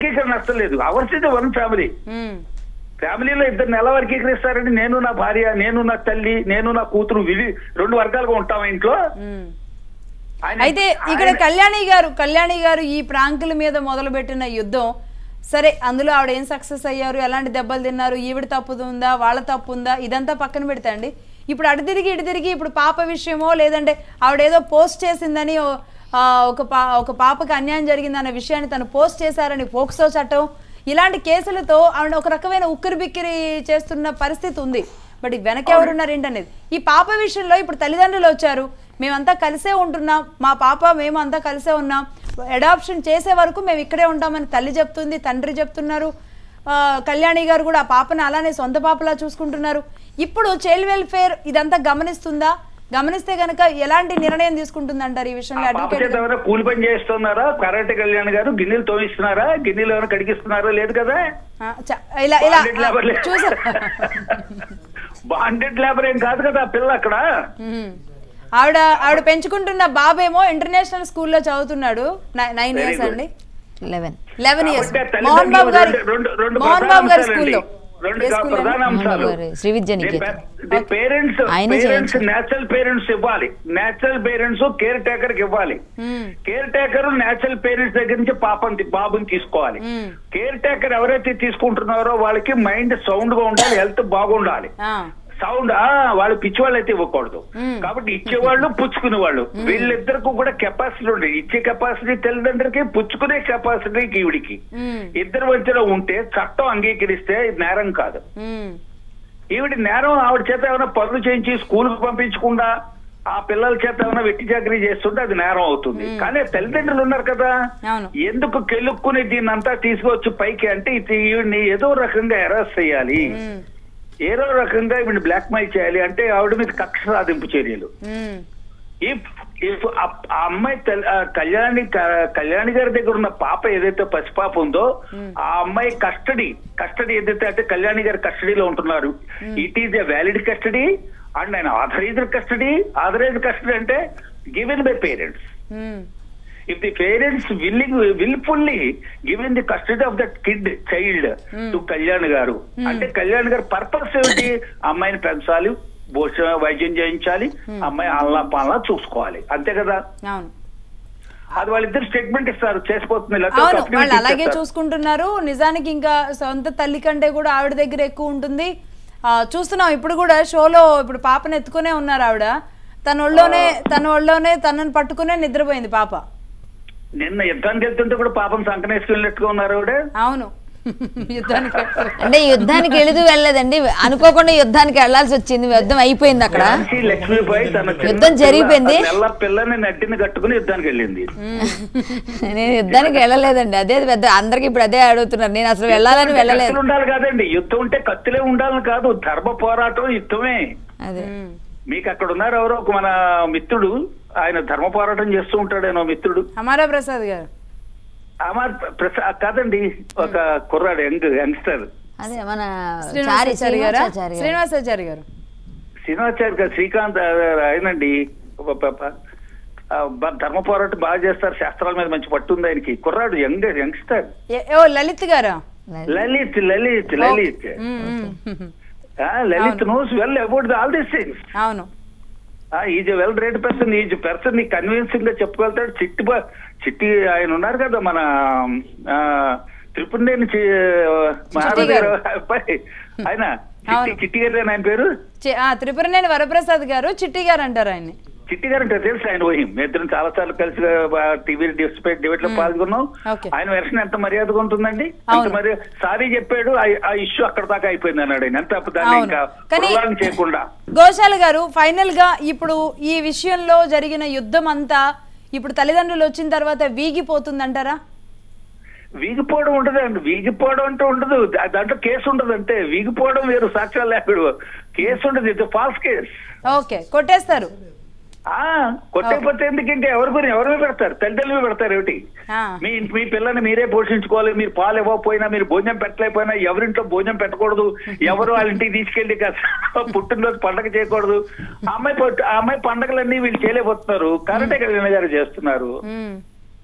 వర్గీకరణ నచ్చలేదు అవర్స్ ఇది వన్ ఫ్యామిలీ ఉమ్, ఫ్యామిలీలో ఇద్దరు ఎలా వర్గీకరిస్తారండి నేను నా భార్య నేను నా తల్లి నేను నా కూతురు విధి రెండు వర్గాలుగా ఉంటాం ఇంట్లో ఉమ్. ఆయన- అయితే ఇక్కడ ఆయన- కళ్యాణి గారు కళ్యాణి గారు ఈ ప్రాంకుల మీద మొదలుపెట్టిన యుద్ధం సరే అందులో ఆవిడ ఏం సక్సెస్ అయ్యారు ఎలాంటి దెబ్బలు తిన్నారు ఈవిడ తప్పు ఉందా వాళ్ళ తప్పు ఉందా ఇదంతా పక్కన పెడతా అండి ఇప్పుడు అటు తిరిగి ఇటు తిరిగి ఇప్పుడు పాప విషయమో లేదంటే ఆవిడ ఏదో పోస్ట్ చేసిందని ఓ- ఆ, ఒక పా ఒక పాపకి అన్యాయం జరిగిందన్న విషయాన్ని తను పోస్ట్ చేశారని పోక్సో చట్టం ఇలాంటి కేసులతో ఆవిడ ఒక రకమైన ఉక్కిరి బిక్కిరి చేస్తున్న పరిస్థితి ఉంది బట్ ఈ వెనక ఎవరున్నారు ఏంటనేది ఈ పాప విషయంలో ఇప్పుడు తల్లిదండ్రులు వచ్చారు మేమంతా కలిసే ఉంటున్నాం మా పాప మేము అంతా కలిసే ఉన్నాం అడాప్షన్ చేసే వరకు మేము ఇక్కడే ఉంటామని తల్లి చెప్తుంది తండ్రి చెప్తున్నారు ఆ, కళ్యాణి గారు కూడా ఆ పాపను అలానే సొంత పాపలా చూసుకుంటున్నారు ఇప్పుడు చైల్డ్ వెల్ఫేర్ ఇదంతా గమనిస్తుందా గమనిస్తే గనక ఎలాంటి నిర్ణయం తీసుకుంటుందంటారు ఈ విషయంలో ఆ పాప అడ్వకేట్ చేత ఏమైనా కూలి పని చేస్తున్నారా కరాటే కళ్యాణ్ గారు గిన్నెలు తోమిస్తున్నారా గిన్నెలు ఏమైనా కడిగిస్తున్నారా లేదు కదా ఆ, చ- ఇలా ఇలా Bonded labor లే- చూసారు బాండెడ్ లేబర్ ఏం కాదు కదా ఆ పిల్ల అక్కడ మ్మ్. ఆవిడ ఆవిడ పెంచుకుంటున్న బాబేమో ఇంటర్నేషనల్ స్కూల్లో చదువుతున్నాడు నైన్ Very ఇయర్స్ good. అండి లెవెన్ లెవెన్ ఇయర్స్ కాబట్టి ఆ మోహన్ బాబు గారి తల్లిదండ్రులు రెండు- రెండు మోహన్ ప్రధాన బాబు గారి అంశాలండి. స్కూల్లో రెండు ఏ స్కూల్ ప్రధాన అండి? అంశాలు మోహన్ బాబు శ్రీ విద్యా నికేతన్. పేరెంట్స్ ఆయన పేరెంట్స్ చేయించారు. నేచురల్ పేరెంట్స్ ఇవ్వాలి నేచురల్ పేరెంట్స్ కేర్ టేకర్ కి ఇవ్వాలి hmm. Caretaker natural parents దగ్గర నుంచి పాపని బాబుని తీసుకోవాలి మ్మ్. కేర్ టేకర్ ఎవరైతే తీసుకుంటున్నారో వాళ్ళకి మైండ్ సౌండ్ గా ఉండాలి హెల్త్ బాగుండాలి ఆ, సౌండ్ ఆ వాళ్ళు పిచ్చి వాళ్ళు అయితే ఇవ్వకూడదు మ్మ్. కాబట్టి ఇచ్చేవాళ్ళు పుచ్చుకునే వాళ్ళు వీళ్ళిద్దరికి కూడా కెపాసిటీ ఉంది ఇచ్చే కెపాసిటీ తల్లిదండ్రులకి పుచ్చుకునే కెపాసిటీ ఈవిడికి మ్మ్. ఇద్దరు మధ్యలో ఉంటే చట్టం అంగీకరిస్తే ఇది నేరం కాదు మ్మ్. ఈవిడ నేరం ఆవిడ చేత ఏమైనా పనులు చేయించి స్కూల్ కు పంపించకుండా ఆ పిల్లల చేత ఏమైనా వెట్టి చాకరీ చేస్తుంటే అది నేరం అవుతుంది కానీ తల్లిదండ్రులు ఉన్నారు కదా అవును. ఎందుకు కెలుక్కుని దీన్ని అంతా తీసుకొచ్చి పైకి అంటే ఇది ఈవిడ్ని ఏదో రకంగా అరెస్ట్ చేయాలి మ్మ్. ఏదో రకంగా ఈవిడ్ని బ్లాక్ మెయిల్ చేయాలి అంటే ఆవిడ మీద కక్ష సాధింపు చర్యలు మ్మ్. ఇఫ్ ఇఫ్ ఆ ఆ అమ్మాయి తెల్- ఆ కళ్యాణి క- కళ్యాణి గారి దగ్గర ఉన్న పాప ఏదైతే పసిపాప ఉందో ఆ అమ్మాయి కస్టడీ కస్టడీ ఏదైతే అంటే కళ్యాణి గారి కస్టడీలో ఉంటున్నారు it is a valid custody and ఆయన ఆథరైజ్డ్ కస్టడీ ఆథరైజ్డ్ కస్టడీ అంటే given by parents hmm. If the parents willing wilfully given the custody of that kid child to Kalyan గారు అంటే కళ్యాణ్ గారు పర్పస్ ఏమిటి అమ్మాయిని పెంచాలి భోజన వైద్యం చేయించాలి అమ్మాయి అల్లా పాలనా చూసుకోవాలి అంతే కదా అవును అది వాళ్ళిద్దరు స్టేట్మెంట్ ఇస్తారు చేసిపోతుంది లేకపోతే అవును ఒక వాళ్ళు affidavit అలాగే ఇచ్చేస్తారు. చూసుకుంటున్నారు నిజానికి ఇంకా సొంత తల్లి కంటే కూడా ఆవిడ దగ్గర ఎక్కువ ఉంటుంది ఆ, చూస్తున్నాం ఇప్పుడు కూడా షోలో ఇప్పుడు పాపను ఎత్తుకునే ఉన్నారు ఆవిడ తన ఒళ్ళోనే తన ఒళ్ళోనే తనని పట్టుకునే నిద్రపోయింది పాప నిన్న యుద్ధానికి వెళ్తుంటే కూడా పాపం సంకనేసుకెళ్ళినట్టుగా ఉన్నారు ఆవిడ అవును యుద్ధానికి అంటే యుద్ధానికి వెళుతూ వెళ్ళలేదండి అనుకోకుండా యుద్ధానికి వెళ్ళాల్సి వచ్చింది యుద్ధం అయిపోయింది అక్కడ ఝాన్సీ లక్ష్మీబాయి తన చిన్న యుద్ధం పిల్ల, జరిగిపోయింది. తన నెల పిల్లని నట్టిని కట్టుకుని యుద్ధానికి వెళ్ళింది నేను యుద్ధానికి వెళ్ళలేదండి అదే పెద్ద అందరికి ఇప్పుడు అదే అడుగుతున్నారు నేను అసలు వెళ్ళాలని యుద్ధం అంటే వెళ్ళలేదు కత్తులు ఉండాలి కాదండి యుద్ధం ఉంటే కత్తులే ఉండాలని కాదు ధర్మ పోరాటం యుద్ధమే అదే ఉమ్. మీకు అక్కడ ఉన్నారు ఎవరో ఒక మన మిత్రుడు ఆయన ధర్మ పోరాటం చేస్తూ ఉంటాడేనో మిత్రుడు అమారా ప్రసాద్ గారు అమర్ ప్రసా కాదండి ఒక కుర్రాడు యంగ్ యంగ్స్టర్ అదే మన చారి శ్రీనివాసాచారి గారా శ్రీనివాసాచారి గారు. శ్రీనివాసాచారి గారు శ్రీనివాచారి గారు శ్రీకాంత్ ఆ, ఆయనండి ప- ప- ప- ఆ, బ- ధర్మ పోరాటం బాగా చేస్తారు శాస్త్రాల మీద మంచి పట్టు ఉంది ఆయనకి కుర్రాడు యంగ్ యంగ్స్టర్ ఏ- ఓ లలిత్ గారా లలిత్ లలిత్ లలిత్ ఉమ్, ఉమ్. ఆ, Lalit knows well about all these things అవును is well rate person is person నీ కన్విన్సింగ్ గా చెప్పగలుగుతాడు చిట్టి బా- చిట్టి ఆయన ఉన్నారు కదా మన ఆ, త్రిపుణేని చి- మహారాజు గారు. గారు అబ్బాయి ఆయన చిట్టి అవును. చిట్టి గారు ఆయన పేరు చి- ఆ, త్రిపురనేని వరప్రసాద్ గారు చిట్టి గారు అంటారు ఆయన్ని చిట్టి గారు అంటే తెలుసు ఆయన పోయి మీ ఇద్దరం చాలా సార్లు కలిసి టీవీ డిస్ప్లేట్ డిబేట్ లో పాల్గొన్నాం ఓకే. ఆయన వెర్షన్ ఎంత మర్యాదగా ఉంటుందండి అంత అవును. మరి సారీ చెప్పాడు ఆ- ఆ ఇష్యూ అక్కడ దాకా అయిపోయింది అన్నాడు ఆయన ఎంత దాన్ని అవును. ఇంకా కానీ- prolong చేయకుండా గోశాల గారు ఫైనల్ గా ఇప్పుడు ఈ విషయంలో జరిగిన యుద్ధం అంతా ఇప్పుడు తల్లిదండ్రులు వచ్చిన తర్వాత వీగిపోతుందంటారా వీగిపోవడం ఉండదు అండి వీగిపోవడం అంటూ ఉండదు దా- దాంట్లో కేసు ఉండదు అంతే వీగిపోవడం వేరు సాక్ష్యాలు లేకపోవడం కేసు ఉండదు ఇది ఫాల్స్ కేసు ఓకే కొట్టేస్తారు ఆ కొట్టకపోతే ఎందుకు ఇంకా ఎవరి గురించి ఎవరి మీద పెడతారు తల్లిదండ్రులు పెడతారు ఏమిటి ఆ, మీ మీ పిల్లని మీరే పోషించుకోవాలి మీరు పాలు ఇవ్వకపోయినా మీరు భోజనం పెట్టలేకపోయినా ఎవరింట్లో భోజనం పెట్టకూడదు ఎవరు వాళ్ళ ఇంటికి తీసుకెళ్లి కాస్త పుట్టినరోజు పండగ చేయకూడదు ఆ అమ్మాయి పొట్టు- ఆ అమ్మాయి పండగలన్నీ వీళ్ళు చేయలేకపోతున్నారు కరెంటే కళ్యాణ్ గారు చేస్తున్నారు ఉమ్,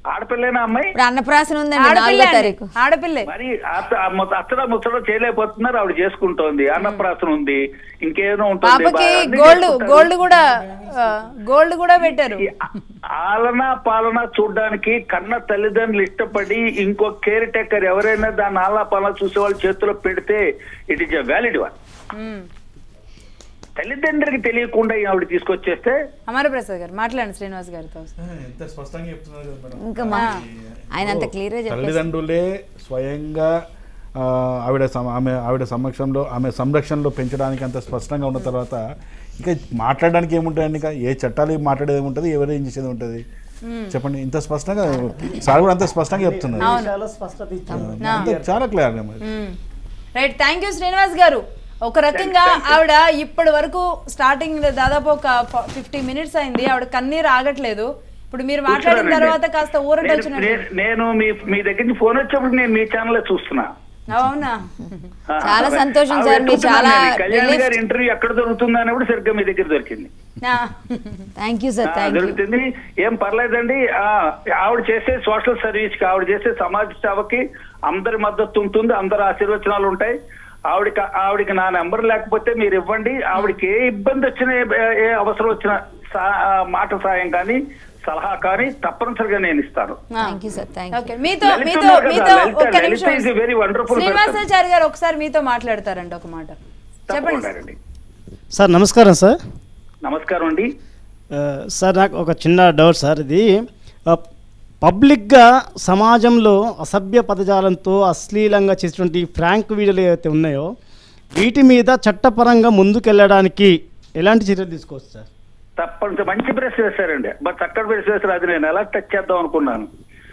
ఆడపిల్లేనా అమ్మాయి ఇప్పుడు అన్నప్రాసన ఉందండి ఆడపిల్ల నాలుగో అండి. తారీఖు ఆడపిల్లే మరి అత్త- ఆ మొత్త- అత్తడా ముచ్చడం చేయలేకపోతున్నారు ఆవిడ చేసుకుంటోంది అన్నప్రాసన ఉంది ఇంకేదో ఉంటుంది పాపకి బా- అన్నీ గోల్డ్ చేసుకుంటారు. గోల్డ్ కూడా ఆ, గోల్డ్ కూడా పెట్టారు ఈ ఆలన పాలన చూడడానికి కన్న తల్లిదండ్రులు ఇష్టపడి ఇంకో కేర్ టేకర్ ఎవరైనా దాని ఆలన పాలన చూసే వాళ్ళ చేతిలో పెడితే it is a valid one um. తల్లిదండ్రులకి తెలియకుండా ఆవిడ తీసుకొచ్చేస్తే అమరప్రసాద్ గారు మాట్లాడండి శ్రీనివాస్ గారితో ఎంత స్పష్టంగా చెప్తున్నారు కదా మేడం ఇంకా మా ఆయన అంత క్లియర్గా చెప్పేసి తల్లిదండ్రులే స్వయంగా ఆ, ఆవిడ సమ- ఆమె ఆవిడ సమక్షంలో ఆమె సంరక్షణలో పెంచడానికి అంత స్పష్టంగా ఉన్న తర్వాత ఇంకా మాట్లాడడానికి ఏముంటాయండి ఇంకా ఏ చట్టాలు మాట్లాడేది ఏముంటుంది ఎవరు ఏం చేసేది ఉంటుంది చెప్పండి ఇంత స్పష్టంగా సార్ కూడా అంత స్పష్టంగా చెప్తున్నారు చాలా స్పష్టత ఇచ్చారు అంత చాలా క్లియర్ మరి రైట్ థ్యాంక్ యూ శ్రీనివాస్ గారు ఒక రకంగా ఆవిడ ఇప్పటి వరకు స్టార్టింగ్ దాదాపు ఒక ఫిఫ్టీ మినిట్స్ అయింది ఆవిడ కన్నీరు ఆగట్లేదు ఇప్పుడు మీరు మాట్లాడిన చూస్తున్నానండి. తర్వాత కాస్త ఊరట నేను- వచ్చినట్టు నేను- నేను మీ మీ దగ్గర నుంచి ఫోన్ వచ్చినప్పుడు నేను మీ ఛానల్ చూస్తున్నా అవునా చాలా ఆ, సంతోషం ఆవిడ సార్, మీరు ఎత్తుకుతున్నాను చాలా నేను. కళ్యాణ్ relief- గారి ఇంటర్వ్యూ ఎక్కడ దొరుకుతుంది అన్నప్పుడు సరిగ్గా మీ దగ్గర దొరికింది ఆ. థ్యాంక్ యూ సార్ ఆ, థ్యాంక్ యూ దొరుకుతుంది ఏం పర్లేదండి ఆ, ఆవిడ చేసే సోషల్ సర్వీస్ కి ఆవిడ చేసే సమాజ సేవకి అందరి మద్దతు ఉంటుంది అందరి ఆశీర్వచనాలు ఉంటాయి ఆవిడకి ఆవిడకి నా నెంబర్ లేకపోతే మీరు ఇవ్వండి ఆవిడకి ఏ ఇబ్బంది వచ్చినా ఏ- ఏ అవసరం వచ్చినా సా- ఆ, మాట సాయం కానీ సలహా కానీ తప్పనిసరిగా నేను ఇస్తాను ఆ. Thank you sir thank okay you మీతో లలిత మీతో ఉన్నారు కదా, మీతో లలిత- ఒక్క లలిత నిమిషం is a very wonderful person. Srinivasachari గారు ఒకసారి మీతో మాట్లాడతారండి ఒక మాట చెప్పండి తప్పకుండా రండి. సార్ నమస్కారం సార్ నమస్కారం అండి ఆ, సార్ నాకు ఒక చిన్న డౌట్ సార్ ఇది ఆ, పబ్లిక్గా సమాజంలో అసభ్య పదజాలంతో అశ్లీలంగా చేసినటువంటి ఫ్రాంక్ వీడియోలు ఏవైతే ఉన్నాయో వీటి మీద చట్టపరంగా ముందుకెళ్ళడానికి ఎలాంటి చర్యలు తీసుకోవచ్చు సార్ తప్పనిసరి మంచి ప్రశ్న వేశారండి బట్ చక్కటి ప్రశ్న వేశారు అది నేను ఎలా టచ్ చేద్దాం అనుకున్నాను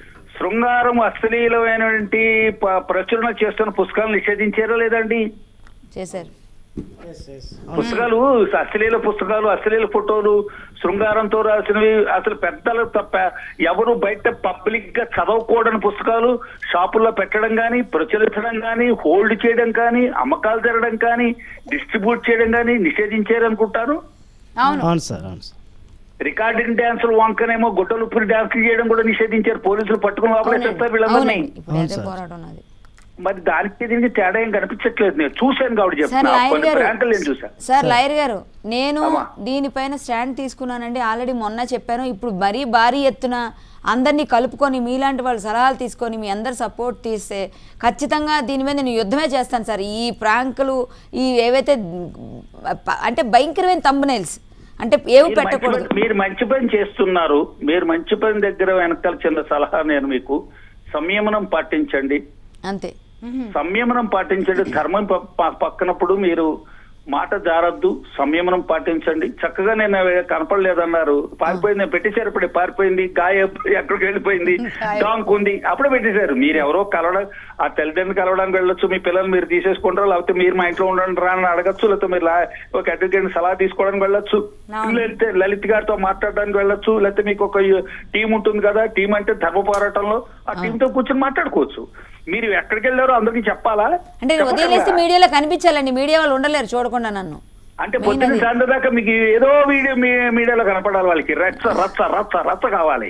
శృంగారం అశ్లీలమైనటువంటి ప- ప్రచురణ చేస్తున్న పుస్తకాలు నిషేధించారా లేదండి చేశారు పుస్తకాలు అశ్లీల పుస్తకాలు అశ్లీల ఫోటోలు శృంగారంతో రాసినవి అసలు పెద్దలు తప్ప ఎవరు బయట పబ్లిక్ గా చదవకూడని పుస్తకాలు షాపుల్లో పెట్టడం కానీ ప్రచురించడం కానీ హోల్డ్ చేయడం కానీ అమ్మకాలు జరగడం కానీ డిస్ట్రిబ్యూట్ చేయడం కానీ నిషేధించారనుకుంటాను అవును అవును సార్ అవును సార్ రికార్డింగ్ డాన్సులు వంకనేమో గుడ్డలుప్పుని డాన్సులు చేయడం కూడా నిషేధించారు పోలీసులు పట్టుకుని లోపలేసేస్తారు వీళ్ళందరినీ అవునండి ఇప్పుడు అవును అదే సార్. పోరాటం ఉన్నది మరి దానికి దీనికి తేడా ఏం కనిపించట్లేదు నేను చూశాను కాబట్టి సార్ చెప్తున్నా లాయర్ కొన్ని గారు ప్రాంతాలు నేను చూశాను సార్ లాయర్ గారు నేను అమ్మా. దీనిపైన స్టాండ్ తీసుకున్నానండి ఆల్రెడీ మొన్న చెప్పాను ఇప్పుడు మరీ భారీ ఎత్తున అందరినీ కలుపుకొని మీలాంటి వాళ్ళు సలహాలు తీసుకొని మీ అందరు సపోర్ట్ తీస్తే ఖచ్చితంగా దీని మీద నేను యుద్ధమే చేస్తాను సార్ ఈ ప్రాంకులు ఈ ఏవైతే ప- అంటే భయంకరమైన తంబనైల్స్ అంటే ఏవి మీరు మంచి పెట్టకూడదు పని- మీరు మంచి పని చేస్తున్నారు మీరు మంచి పని దగ్గర వెనకాల చిన్న సలహా నేను మీకు సంయమనం పాటించండి అంతే సంయమనం పాటించండి ధర్మం ప- ప- పక్కనప్పుడు మీరు మాట జారద్దు సంయమనం పాటించండి చక్కగా నేను అవి కనపడలేదన్నారు పారిపోయింది నేను పెట్టేశారు ఇప్పుడే పారిపోయింది గాయ ఎక్కడికి వెళ్ళిపోయింది డాంక్ ఉంది అప్పుడే పెట్టేశారు మీరు ఎవరో కలవడం ఆ తల్లిదండ్రులు కలవడానికి వెళ్ళొచ్చు మీ పిల్లలు మీరు తీసేసుకుంటారు లేకపోతే మీరు మా ఇంట్లో ఉండండి రా అని అడగచ్చు లేకపోతే మీరు లా- ఒక అడ్వకేట్ సలహా తీసుకోవడానికి వెళ్ళొచ్చు అవును. లేకపోతే లలిత్ గారితో మాట్లాడడానికి వెళ్ళొచ్చు లేకపోతే మీకు ఒక టీం ఉంటుంది కదా టీం అంటే ధర్మ పోరాటంలో ఆ టీంతో కూర్చొని మాట్లాడుకోవచ్చు మీరు ఎక్కడికి వెళ్ళారో అందరికీ చెప్పాలా అంటే చెప్పక్కర్లా. వదిలేస్తే మీడియాలో కనిపించాలండి మీడియా వాళ్ళు ఉండలేరు చూడకుండా నన్ను అంటే పొద్దున్న సాయంత్రం దాకా మీకు ఏదో వీడియో మీ మీడియాలో కనపడాలి వాళ్ళకి రచ్చ రచ్చ రచ్చ రచ్చ కావాలి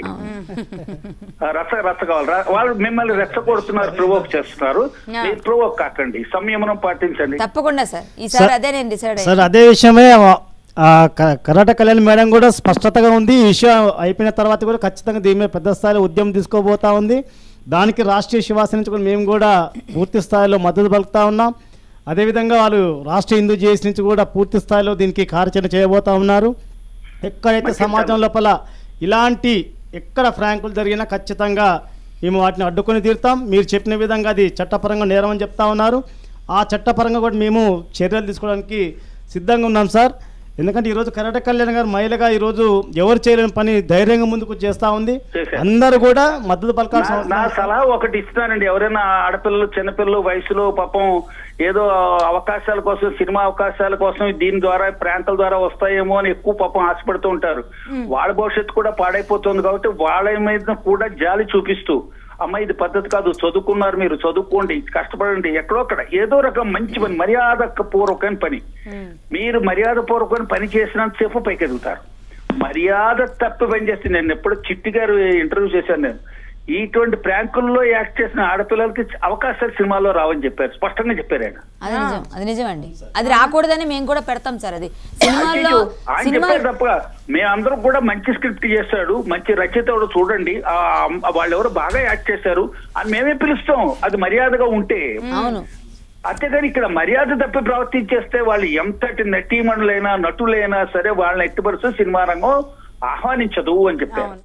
ఆ, రచ్చ రచ్చ కావాలి ర- వాళ్ళు మిమ్మల్ని రెచ్చ కొడుతున్నారు ప్రొవోక్ చేస్తున్నారు Yeah. మీరు ప్రొవోక్ కాకండి సంయమనం పాటించండి తప్పకుండా సార్ ఈసారి అదే నేను డిసైడ్ సార్ అదే విషయమే ఆ, క- కరాట కళ్యాణ్ మేడం కూడా స్పష్టతగా ఉంది ఈ విషయం అయిపోయిన తర్వాత కూడా ఖచ్చితంగా దీని మీద పెద్ద స్థాయిలో ఉద్యమం తీసుకోబోతా ఉంది దానికి రాష్ట్రీయ శివాసన నుంచి కూడా మేము కూడా పూర్తి స్థాయిలో మద్దతు పలుకుతా ఉన్నాం అదేవిధంగా వాళ్ళు రాష్ట్ర హిందూ జేఏసీ నుంచి కూడా పూర్తి స్థాయిలో దీనికి కార్యాచరణ చేయబోతా ఉన్నారు ఎక్కడైతే సమాజం లోపల ఇలాంటి ఎక్కడ ఫ్రాంకులు జరిగినా ఖచ్చితంగా మేము వాటిని అడ్డుకొని తీరుతాం మీరు చెప్పిన విధంగా అది చట్టపరంగా నేరం అని చెప్తా ఉన్నారు ఆ చట్టపరంగా కూడా మేము చర్యలు తీసుకోవడానికి సిద్ధంగా ఉన్నాం సార్ ఎందుకంటే ఈరోజు కరాట కళ్యాణ్ గారు మహిళగా ఈరోజు ఎవరు చేయలేని పని ధైర్యంగా ముందుకు చేస్తూ ఉంది చేశారు. అందరూ కూడా మద్దతు పలకాల్సిన నా- నా అవసరం సలహా ఒకటి ఇస్తున్నానండి ఎవరైనా ఆడపిల్లలు చిన్నపిల్లలు వయసులో పాపం ఏదో అవకాశాల కోసం సినిమా అవకాశాల కోసం దీని ద్వారా ప్రాంతాల ద్వారా వస్తాయేమో అని ఎక్కువ పాపం ఆశపడుతూ ఉంటారు వాళ్ళ భవిష్యత్తు కూడా పాడైపోతుంది కాబట్టి వాళ్ళ మీద కూడా జాలి చూపిస్తూ అమ్మ ఇది పద్ధతి కాదు చదువుకున్నారు మీరు చదువుకోండి కష్టపడండి ఎక్కడో అక్కడ ఏదో రకం మంచి పని మర్యాద పూర్వకమైన పని మీరు మర్యాద పూర్వకమైన పని చేసినంతసేపు పైకి ఎదుగుతారు మర్యాద తప్పి పని చేస్తే నేను ఎప్పుడు చిట్టి గారు ఇంటర్వ్యూ చేశాను నేను ఇటువంటి ప్రాంకుల్లో యాక్ట్ చేసిన ఆడపిల్లలకి అవకాశాలు సినిమాలో రావని చెప్పారు స్పష్టంగా చెప్పారు ఆయన అది నిజం అది నిజమండి అది రాకూడదని మేము కూడా పెడతాం సార్ అది సినిమాల్లో అయ్యో, ఆయన సినిమా చెప్పారు తప్ప మేమందరం కూడా మంచి స్క్రిప్ట్ చేశాడు మంచి రచయితడు చూడండి ఆ అమ్- వాళ్ళు ఎవరు బాగా యాక్ట్ చేశారు అని మేమే పిలుస్తాం అది మర్యాదగా ఉంటే అవును అంతేగాని ఇక్కడ మర్యాద తప్పి ప్రవర్తించేస్తే వాళ్ళు ఎంతటి నటీమణులైనా నటులైనా సరే వాళ్ళని ఎట్టుపరుస్తూ సినిమా రంగం ఆహ్వానించదు అని చెప్పారు అవును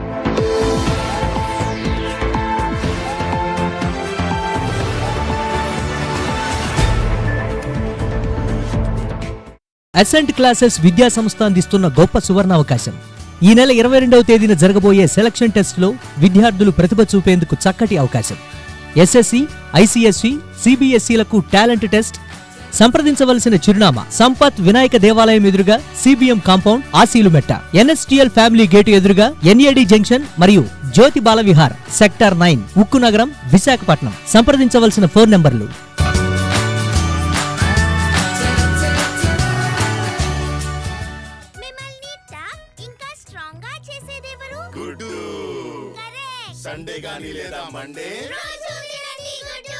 అసెంట్ క్లాసెస్ విద్యా సంస్థ అందిస్తున్న గొప్ప సువర్ణ అవకాశం ఈ నెల ఇరవై రెండవ తేదీన జరగబోయే సెలక్షన్ టెస్ట్లో విద్యార్థులు ప్రతిభ చూపేందుకు చక్కటి అవకాశం ఎస్ఎస్సి ఐసిఎస్సి సిబిఎస్ఈలకు టాలెంట్ టెస్ట్ సంప్రదించవలసిన చిరునామా సంపత్ వినాయక దేవాలయం ఎదురుగా CBM compound Aseelumetta NSTL family gate ఎదురుగా ఎన్ఏడి జంక్షన్ మరియు జ్యోతి బాల విహార్ సెక్టార్ నైన్ ఉక్కు నగరం విశాఖపట్నం సంప్రదించవలసిన ఫోన్ నంబర్లు మిమ్మల్ని టఫ్ ఇంకా స్ట్రాంగ్ గా చేసేదెవరు గుడ్డు కరెక్ట్ సండే గాని లేదా మండే రోజు తినండి గుడ్డు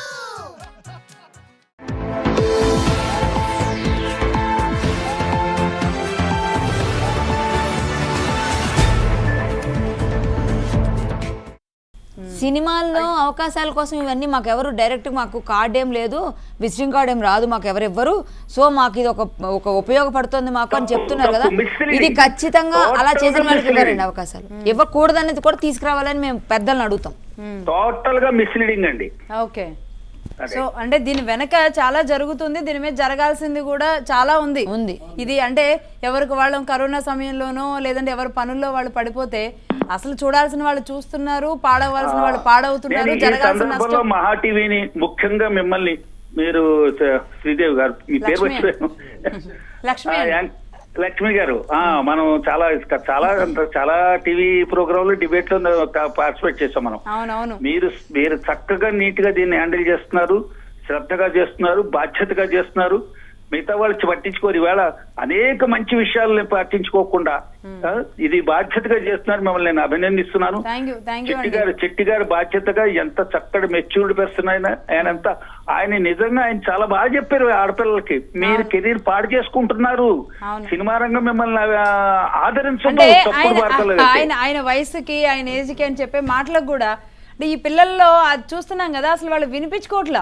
సినిమాల్లో అవకాశాల కోసం ఇవన్నీ మాకు ఎవరు డైరెక్ట్ మాకు కార్డ్ ఏం లేదు విజిటింగ్ కార్డ్ ఏం రాదు మాకు ఎవరు ఇవ్వరు సో మాకు ఇది ఒక ఒక ఉపయోగపడుతుంది మాకు అని చెప్తున్నారు కదా తప్పు, misleading. ఇది ఖచ్చితంగా అలా Total చేసిన వాళ్ళకి misleading. ఇవ్వరండి అవకాశాలు ఇవ్వకూడదనేది కూడా తీసుకురావాలని మేము పెద్దలను అడుగుతాం టోటల్ గా మిస్లీడింగ్ అండి ఓకే అదే. సో అంటే దీని వెనక చాలా జరుగుతుంది దీని మీద జరగాల్సింది కూడా చాలా ఉంది ఉంది. ఇది అంటే ఎవరికి వాళ్ళం కరోనా సమయంలోనో లేదంటే ఎవరి పనుల్లో వాళ్ళు పడిపోతే అసలు చూడాల్సిన వాళ్ళు చూస్తున్నారు పాడవలసిన వాళ్ళు పాడవుతున్నారు నేను ఈ జరగాల్సిన సందర్భంలో నష్టం మహా టీవీని ముఖ్యంగా మిమ్మల్ని మీరు చ- శ్రీదేవి గారు మీ పేరు లక్ష్మి. మర్చిపోయాను లక్ష్మి ఆ, అండి. యాంక్- లక్ష్మి గారు ఆ మనం చాలా చాలా చాలా టీవీ ప్రోగ్రామ్ లో డిబేట్ లో పార్టిసిపేట్ చేసాం మనం అవునవును మీరు మీరు చక్కగా నీట్ గా దీన్ని హ్యాండిల్ చేస్తున్నారు శ్రద్ధగా చేస్తున్నారు బాధ్యతగా చేస్తున్నారు మిగతా వాళ్ళు పట్టించుకోరు ఈవేళ అనేక మంచి విషయాలను పట్టించుకోకుండా ఆ, ఇది బాధ్యతగా చేస్తున్నారు మిమ్మల్ని నేను అభినందిస్తున్నాను thank you thank you Chetti అండి గారు చెట్టి గారు బాధ్యతగా ఎంత చక్కటి మెచ్యూర్డ్ పర్సన్ ఆయన ఆయన ఎంత ఆయన నిజంగా ఆయన చాలా బాగా చెప్పారు ఆడపిల్లలకి మీరు కెరీర్ పాడు చేసుకుంటున్నారు అవును. సినిమా రంగం మిమ్మల్ని ఆ, ఆదరించదు అంటే తప్పుడు ఆయన వార్తలు ఆయన ఆయన వయసుకి ఆయన ఏజ్ కి అని చెప్పే మాటలకు కూడా అంటే ఈ పిల్లల్లో అది చూస్తున్నాం కదా అసలు వాళ్ళు వినిపించుకోవట్లా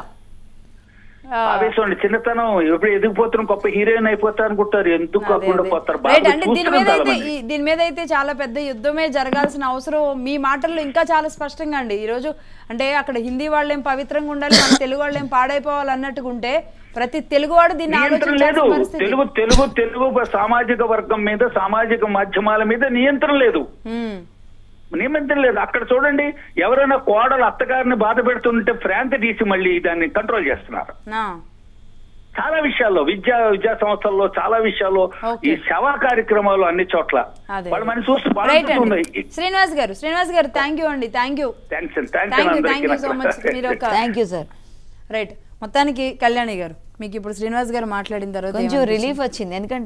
ఆ, ఆవేశం అండి చిన్నతనం ఎప్పుడు ఎదిగిపోతున్న గొప్ప హీరోయిన్ అయిపోతారు అనుకుంటారు ఎందుకు అదే, కాకుండా అదే. పోతారు రైట్ బాగా అంటే దీని చూస్తున్నాం మీద చాలా అయితే మంది. ఈ- దీని మీద అయితే చాలా పెద్ద యుద్ధమే జరగాల్సిన అవసరం మీ మాటల్లో ఇంకా చాలా స్పష్టంగా అండి ఈ రోజు అంటే అక్కడ హిందీ వాళ్ళేం పవిత్రంగా ఉండాలి మన తెలుగు వాళ్ళేం పాడైపోవాలి అన్నట్టుగా ఉంటే ప్రతి తెలుగువాడు దీన్ని నియంత్రణ లేదు ఆలోచించాల్సిన పరిస్థితి తెలుగు తెలుగు తెలుగు సామాజిక వర్గం మీద సామాజిక మాధ్యమాల మీద నియంత్రణ లేదు ఉమ్, నియమించడం లేదు అక్కడ చూడండి ఎవరైనా కోడలు అత్తగారిని బాధ పెడుతుంటే ఫ్రాంక్ తీసి మళ్ళీ దాన్ని కంట్రోల్ చేస్తున్నారు నా, చాలా విషయాల్లో విద్యా విద్యా సంస్థల్లో చాలా విషయాల్లో Okay. ఈ సేవా కార్యక్రమాలు అన్ని చోట్ల అదే. వాళ్ళు మన చూసి రైట్ అండి బాగుంటుంది శ్రీనివాస్ గారు శ్రీనివాస్ గారు థ్యాంక్ యూ అండి thank you thanks thank you thank you so much మీరు ఒక థ్యాంక్ యూ సార్ రైట్ మొత్తానికి కళ్యాణి గారు మీకు ఇప్పుడు శ్రీనివాస్ గారు మాట్లాడిన తర్వాత కొంచెం ఏమనిపించింది? రిలీఫ్ వచ్చింది ఎందుకంటే